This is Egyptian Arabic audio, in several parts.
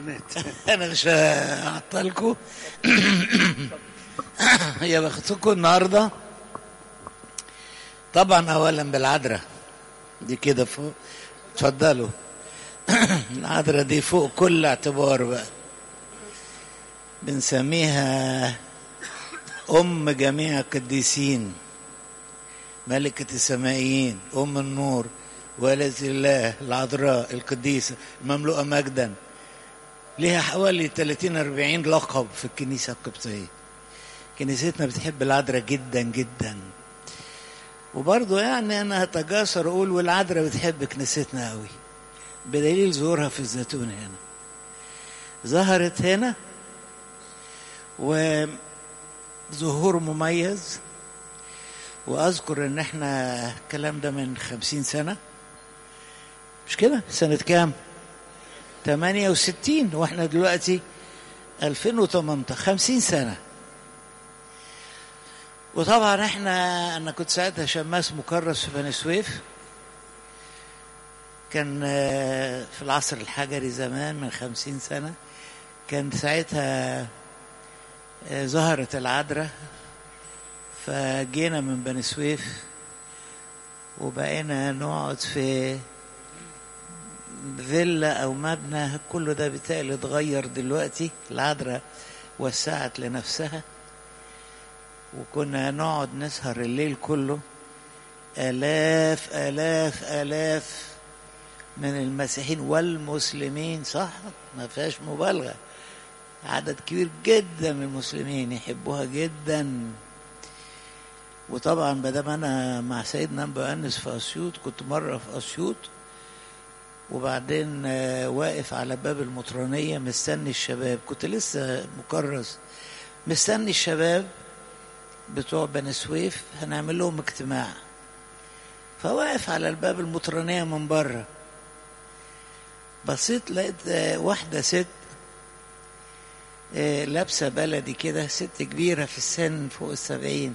النت انا مش هعطلكم يا بختكم النهارده طبعا اولا بالعذراء دي كده فوق اتفضلوا العذراء دي فوق كل اعتبار بقى بنسميها ام جميع القديسين ملكة السمائيين ام النور والدة الله العذراء القديسة المملوءة مجدا ليها حوالي 30 40 لقب في الكنيسة القبطية كنيستنا بتحب العذراء جدا جدا وبرضه يعني انا هتجاسر اقول والعذراء بتحب كنيستنا قوي بدليل ظهورها في الزيتون هنا ظهرت هنا وظهور مميز واذكر ان احنا الكلام ده من خمسين سنه مش كده سنه كام 68 واحنا دلوقتي 2018 50 سنه وطبعا احنا انا كنت ساعتها شماس مكرس في بني سويف كان في العصر الحجري زمان من خمسين سنة كان ساعتها ظهرت العذراء فجينا من بني سويف وبقينا نقعد في فيلا او مبنى كله ده بالتالي اتغير دلوقتي العذراء وسعت لنفسها وكنا نقعد نسهر الليل كله آلاف آلاف آلاف من المسيحيين والمسلمين صح ما فيهاش مبالغة عدد كبير جدا من المسلمين يحبوها جدا وطبعا بدل انا مع سيدنا انبا انس في اسيوط كنت مره في اسيوط وبعدين واقف على باب المطرانيه مستني الشباب كنت لسه مكرس مستني الشباب بتوع بني سويف هنعمل لهم اجتماع فواقف على الباب المطرانيه من بره بصيت لقيت واحده ست لابسه بلدي كده ست كبيره في السن فوق السبعين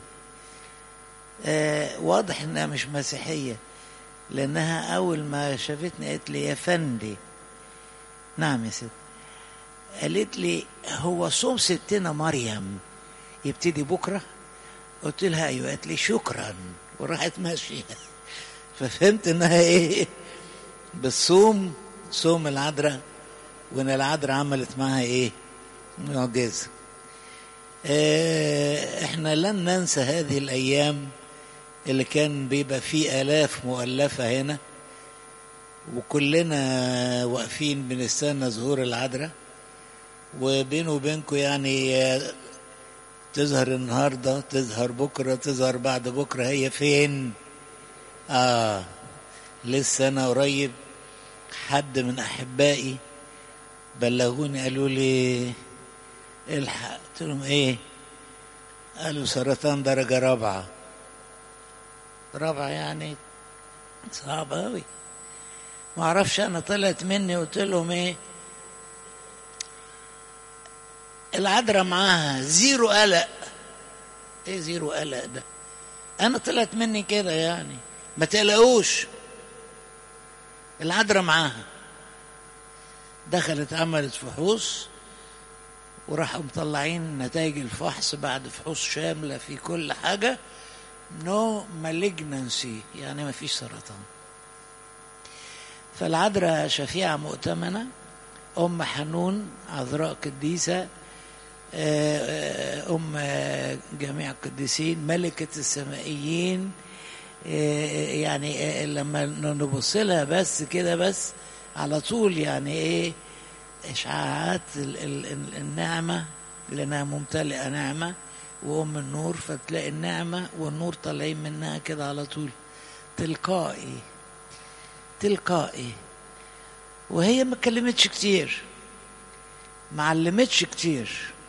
واضح انها مش مسيحيه لانها اول ما شافتني قالت لي يا فندي نعم يا ست قالت لي هو صوم ستنا مريم يبتدي بكره قلت لها ايوه قالت لي شكرا وراحت ماشيه ففهمت انها ايه بالصوم صوم العذراء وان العذراء عملت معاها ايه معجزه اه احنا لن ننسى هذه الايام اللي كان بيبقى فيه الاف مؤلفه هنا وكلنا واقفين بنستنى ظهور العذراء وبينه وبينكم يعني تظهر النهارده تظهر بكره تظهر بعد بكره هي فين اه لسه انا قريب حد من احبائي بلغوني قالوا لي الحق قلت لهم ايه قالوا سرطان درجه رابعه رابعه يعني صعب قوي ما اعرفش انا طلعت مني قلت لهم ايه العذراء معاها زيرو قلق ايه زيرو قلق ده انا طلعت مني كده يعني ما تقلقوش العذراء معاها دخلت عملت فحوص وراحوا مطلعين نتائج الفحص بعد فحوص شاملة في كل حاجة نو مالجنسي يعني ما فيش سرطان فالعذراء شفيعة مؤتمنة أم حنون عذراء قديسة أم جميع القديسين ملكة السمائيين يعني لما نبص لها بس كده بس على طول يعني ايه اشعاعات النعمة لانها ممتلئة نعمة وام النور فتلاقي النعمة والنور طالعين منها كده على طول تلقائي تلقائي وهي ما اتكلمتش كتير ما علمتش كتير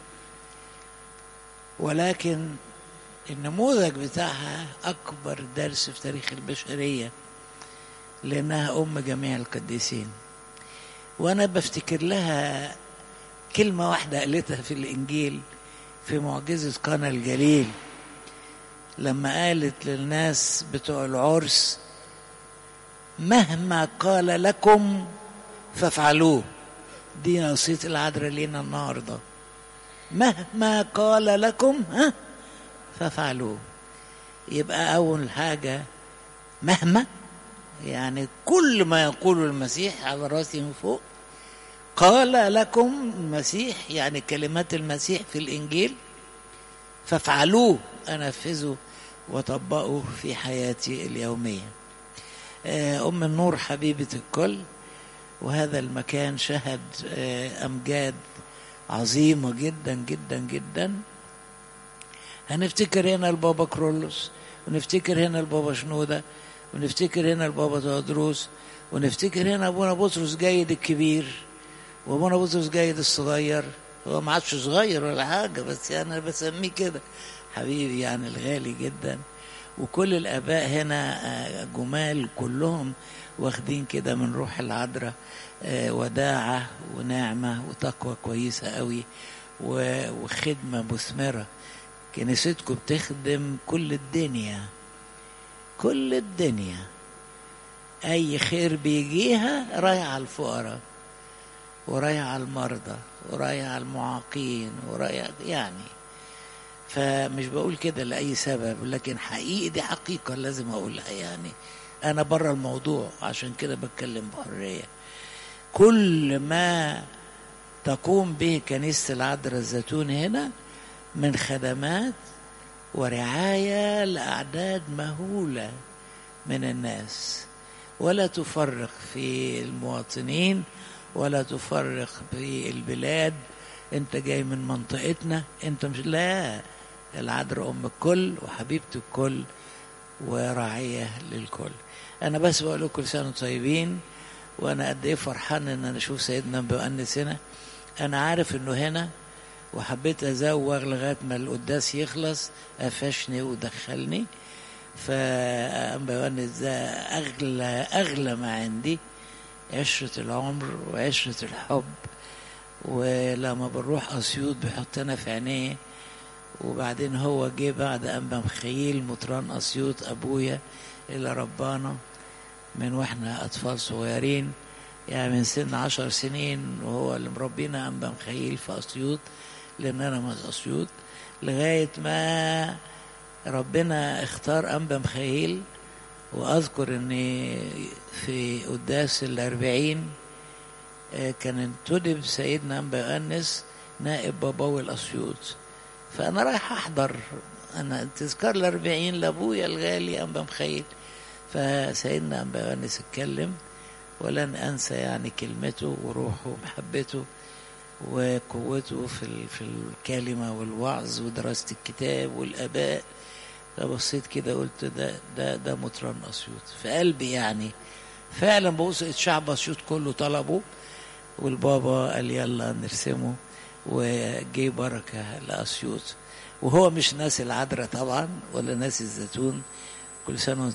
ولكن النموذج بتاعها أكبر درس في تاريخ البشرية لأنها أم جميع القديسين وأنا بفتكر لها كلمة واحدة قالتها في الإنجيل في معجزة قنا الجليل لما قالت للناس بتوع العرس مهما قال لكم فافعلوه دي وصية العذراء لينا النهارده مهما قال لكم ها فافعلوه يبقى أول حاجة مهما يعني كل ما يقوله المسيح على راسي من فوق قال لكم المسيح يعني كلمات المسيح في الإنجيل فافعلوه أنفذوا وطبقوا في حياتي اليومية أم النور حبيبة الكل وهذا المكان شهد أمجاد عظيمة جدا جدا جدا هنفتكر هنا البابا كرولوس ونفتكر هنا البابا شنودة ونفتكر هنا البابا تودروس ونفتكر هنا ابونا بطرس جيد الكبير وابونا بطرس جيد الصغير هو ما عادش صغير ولا حاجه بس يعني انا بسميه كده حبيبي يعني الغالي جدا وكل الاباء هنا جمال كلهم واخدين كده من روح العذراء وداعه ونعمه وتقوى كويسه قوي وخدمه مثمره كنيستكم بتخدم كل الدنيا كل الدنيا اي خير بيجيها رايح على الفقراء ورايح على المرضى ورايح على المعاقين ورايح يعني فمش بقول كده لاي سبب لكن حقيقي دي حقيقه لازم اقولها يعني انا بره الموضوع عشان كده بتكلم بحريه كل ما تقوم به كنيسه العذراء الزيتون هنا من خدمات ورعايه لاعداد مهوله من الناس ولا تفرق في المواطنين ولا تفرق في البلاد انت جاي من منطقتنا انت مش لا العذراء ام الكل وحبيبه الكل وراعيه للكل انا بس بقول لكم كل سنه طيبين وانا قد ايه فرحان ان انا اشوف سيدنا مؤنس هنا انا عارف انه هنا وحبيت ازوغ لغايه ما القداس يخلص قفشني ودخلني فمؤنس ده اغلى اغلى ما عندي عشرة العمر وعشرة الحب ولما بنروح أسيوط بيحطنا في عينيه وبعدين هو جه بعد أنبا مخيل مطران أسيوط أبويا اللي ربانا من واحنا أطفال صغيرين يعني من سن عشر سنين وهو اللي مربينا أنبا مخيل في أسيوط لأن أنا من أسيوط لغاية ما ربنا اختار أنبا مخيل وأذكر أني في قداس الأربعين كان انتدب سيدنا أنبا يؤنس نائب باباوي الأسيوط فأنا رايح أحضر أنا تذكار الأربعين لأبويا الغالي أنبا مخيل فسيدنا أنبا يؤنس اتكلم ولن أنسى يعني كلمته وروحه ومحبته وقوته في في الكلمة والوعظ ودراسة الكتاب والآباء فبصيت كده قلت ده ده ده مطران اسيوط في قلبي يعني فعلا ببص الشعب اسيوط كله طلبه والبابا قال يلا نرسمه وجي بركه لاسيوط وهو مش ناسي العذراء طبعا ولا ناسي الزيتون كل سنه